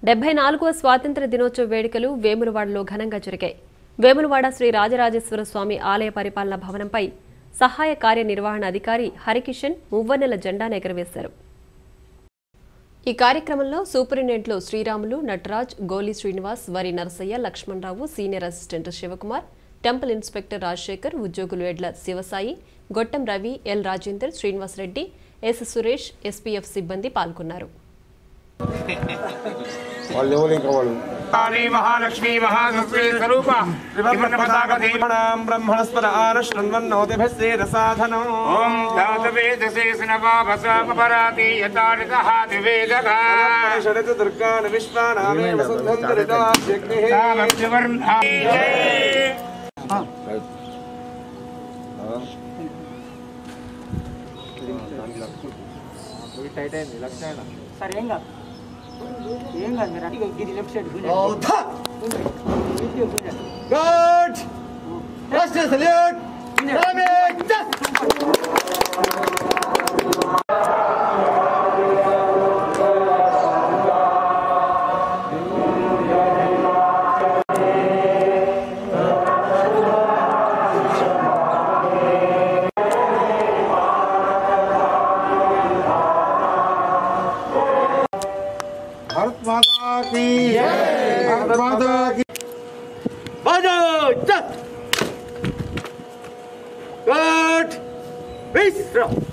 డెబ్బై నాలుగవ స్వాతంత్ర దినోత్సవ వేడుకలు వేములవాడలో ఘనంగా జరిగాయి వేములవాడ శ్రీ రాజరాజేశ్వర స్వామి ఆలయ పరిపాలన భవనంపై సహాయ కార్యనిర్వహణ అధికారి హరికిషన్ మువ్వన్నెల జెండాను ఎగరవేశారు ఈ కార్యక్రమంలో సూపరింటెండెంట్లు శ్రీరాములు నటరాజ్ గోలి శ్రీనివాస్ వరి Narasaiah Lakshmanarao senior assistant Sivakumar temple inspector Rajasekhar ఉద్యోగులు Edla Sivasai Gottam Ravi L Rajender Srinivas Reddy S Suresh SPF సిబ్బంది పాల్గొన్నారు వాళ్ళు ఎవరు ఇంకా వాళ్ళు కాళీ మహాలక్ష్మీ మహాసత్వే స్వరూప త్రివర్ణ పతాక బ్రహ్మణాం బ్రహ్మణస్పద ఆనశ్వన్వన్నోతిభిస్సేరసాధనం ఓం ధాతవేదశేషనవాభసామపరాతి యతారితః ద్వివేదక షడతు దుర్గాన్ విశ్వానామే వసుంధరితాగ్నిః సామస్యవర్ణ సార్ ఏం కాదు ఏం కాదు మీరు అడిగి ఇది లెఫ్ట్ సైడ్ గుడ్ రాష్ట్ర సల్యూట్ भारत माता की भारत माता की बाजो चल गुड विश्राम